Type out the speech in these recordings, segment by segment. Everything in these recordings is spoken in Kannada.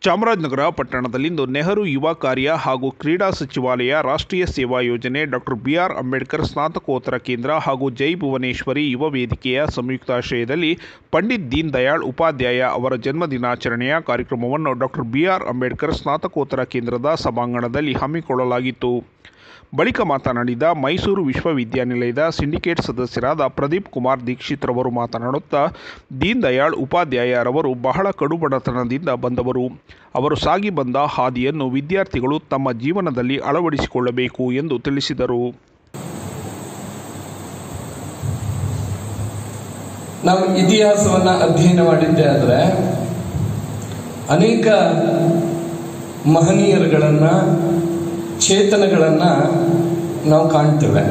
ಚಾಮರಾಜನಗರ ಪಟ್ಟಣದಲ್ಲಿಂದು ನೆಹರು ಯುವ ಕಾರ್ಯ ಹಾಗೂ ಕ್ರೀಡಾ ಸಚಿವಾಲಯ ರಾಷ್ಟ್ರೀಯ ಸೇವಾ ಯೋಜನೆ ಡಾಕ್ಟರ್ ಬಿಆರ್ ಅಂಬೇಡ್ಕರ್ ಸ್ನಾತಕೋತ್ತರ ಕೇಂದ್ರ ಹಾಗೂ ಜೈ ಭುವನೇಶ್ವರಿ ಯುವ ವೇದಿಕೆಯ ಸಂಯುಕ್ತಾಶ್ರಯದಲ್ಲಿ ಪಂಡಿತ್ ದೀನ್ ದಯಾಳ್ ಉಪಾಧ್ಯಾಯ ಅವರ ಜನ್ಮದಿನಾಚರಣೆಯ ಕಾರ್ಯಕ್ರಮವನ್ನು ಡಾಕ್ಟರ್ ಬಿಆರ್ ಅಂಬೇಡ್ಕರ್ ಸ್ನಾತಕೋತ್ತರ ಕೇಂದ್ರದ ಸಭಾಂಗಣದಲ್ಲಿ ಹಮ್ಮಿಕೊಳ್ಳಲಾಗಿತ್ತು ಬಳಿಕ ಮಾತನಾಡಿದ ಮೈಸೂರು ವಿಶ್ವವಿದ್ಯಾನಿಲಯದ ಸಿಂಡಿಕೇಟ್ ಸದಸ್ಯರಾದ ಪ್ರದೀಪ್ ಕುಮಾರ್ ದೀಕ್ಷಿತ್ ರವರು ಮಾತನಾಡುತ್ತಾ ದೀನ್ ದಯಾಳ್ ಉಪಾಧ್ಯಾಯರವರು ಬಹಳ ಕಡುಬಡತನದಿಂದ ಬಂದವರು ಅವರು ಸಾಗಿ ಬಂದ ಹಾದಿಯನ್ನು ವಿದ್ಯಾರ್ಥಿಗಳು ತಮ್ಮ ಜೀವನದಲ್ಲಿ ಅಳವಡಿಸಿಕೊಳ್ಳಬೇಕು ಎಂದು ತಿಳಿಸಿದರು ನಾವು ಇತಿಹಾಸವನ್ನ ಅಧ್ಯಯನ ಮಾಡಿದ್ದೆ ಆದರೆ ಅನೇಕ ಮಹನೀಯರುಗಳನ್ನ ಚೇತನಗಳನ್ನ ನಾವು ಕಾಣ್ತೇವೆ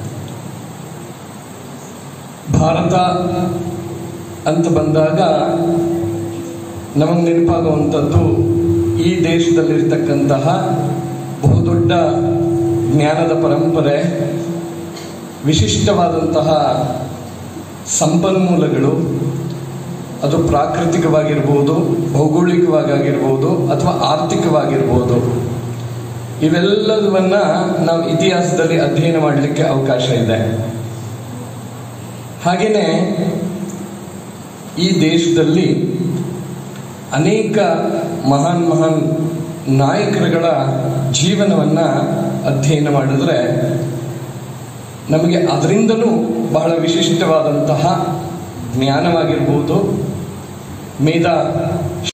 ಭಾರತ ಅಂತ ಬಂದಾಗ ನಮಗೆ ನೆನಪಾಗುವಂಥದ್ದು ಈ ದೇಶದಲ್ಲಿರ್ತಕ್ಕಂತಹ ಬಹುದೊಡ್ಡ ಜ್ಞಾನದ ಪರಂಪರೆ ವಿಶಿಷ್ಟವಾದಂತಹ ಸಂಪನ್ಮೂಲಗಳು ಅದು ಪ್ರಾಕೃತಿಕವಾಗಿರ್ಬೋದು ಭೌಗೋಳಿಕವಾಗಿರ್ಬೋದು ಅಥವಾ ಆರ್ಥಿಕವಾಗಿರ್ಬೋದು ಇವೆಲ್ಲದನ್ನ ನಾವು ಇತಿಹಾಸದಲ್ಲಿ ಅಧ್ಯಯನ ಮಾಡಲಿಕ್ಕೆ ಅವಕಾಶ ಇದೆ ಹಾಗೆಯೇ ಈ ದೇಶದಲ್ಲಿ ಅನೇಕ ಮಹಾನ್ ಮಹಾನ್ ನಾಯಕರುಗಳ ಜೀವನವನ್ನ ಅಧ್ಯಯನ ಮಾಡಿದ್ರೆ ನಮಗೆ ಅದರಿಂದಲೂ ಬಹಳ ವಿಶಿಷ್ಟವಾದಂತಹ ಜ್ಞಾನವಾಗಿರ್ಬೋದು ಮೇಧ